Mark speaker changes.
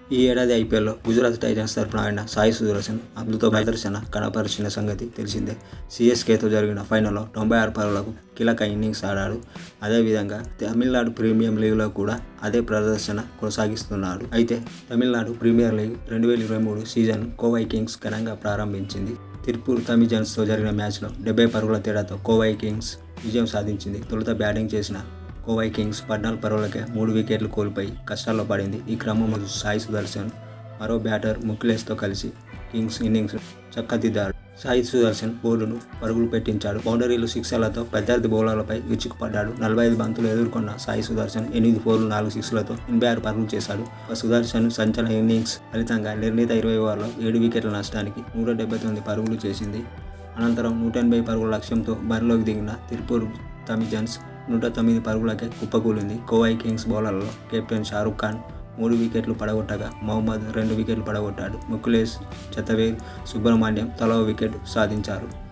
Speaker 1: ఈ ఏడాది ఐపీఎల్లో గుజరాత్ టైటన్స్ తరపున ఆడిన సాయి సుదర్శన్ అద్భుత ప్రదర్శన కనపరిచిన సంగతి తెలిసిందే సిఎస్కేతో జరిగిన ఫైనల్లో తొంభై ఆరు పరులకు కీలక ఇన్నింగ్స్ ఆడాడు అదేవిధంగా తమిళనాడు ప్రీమియం లీగ్లో కూడా అదే ప్రదర్శన కొనసాగిస్తున్నాడు అయితే తమిళనాడు ప్రీమియర్ లీగ్ రెండు వేల ఇరవై మూడు సీజన్ కోవై కింగ్స్ ఘనంగా ప్రారంభించింది తిరుపూర్ తమిజన్స్తో జరిగిన మ్యాచ్లో డెబ్బై పరుగుల తేడాతో కోవై కింగ్స్ విజయం సాధించింది తొలుత బ్యాటింగ్ చేసిన కోవై కింగ్స్ పద్నాలుగు పరుగులకే మూడు వికెట్లు కోల్పోయి కష్టాల్లో పడింది ఈ క్రమంలో సాయి సుదర్శన్ మరో బ్యాటర్ ముక్లేస్తో కలిసి కింగ్స్ ఇన్నింగ్స్ చక్కదిద్దాడు సాయి సుదర్శన్ బోర్డును పరుగులు పెట్టించాడు బౌండరీలు సిక్సర్లతో ప్రత్యర్థి బౌలర్లపై విరుచుకుపడ్డాడు నలభై ఐదు బంతులు ఎదుర్కొన్న సాయి సుదర్శన్ ఎనిమిది ఫోర్లు నాలుగు సిక్స్లతో ఎనభై ఆరు పరుగులు చేశాడు సుదర్శన్ సంచలన ఇన్నింగ్స్ ఫలితంగా నిర్ణీత ఇరవై ఓవర్లో ఏడు వికెట్ల నష్టానికి నూట డెబ్బై తొమ్మిది పరుగులు చేసింది అనంతరం నూట ఎనభై పరుగుల లక్ష్యంతో బరిలోకి దిగిన తిరుపూర్ తమిజన్స్ నూట తొమ్మిది పరుగులకే కుప్పకూలింది కోవై కింగ్స్ బౌలర్లో కెప్టెన్ షారుఖ్ ఖాన్ మూడు వికెట్లు పడగొట్టగా మహమ్మద్ రెండు వికెట్లు పడగొట్టాడు ముకులేష్ చతవేర్ సుబ్రహ్మణ్యం తలో వికెట్ సాధించారు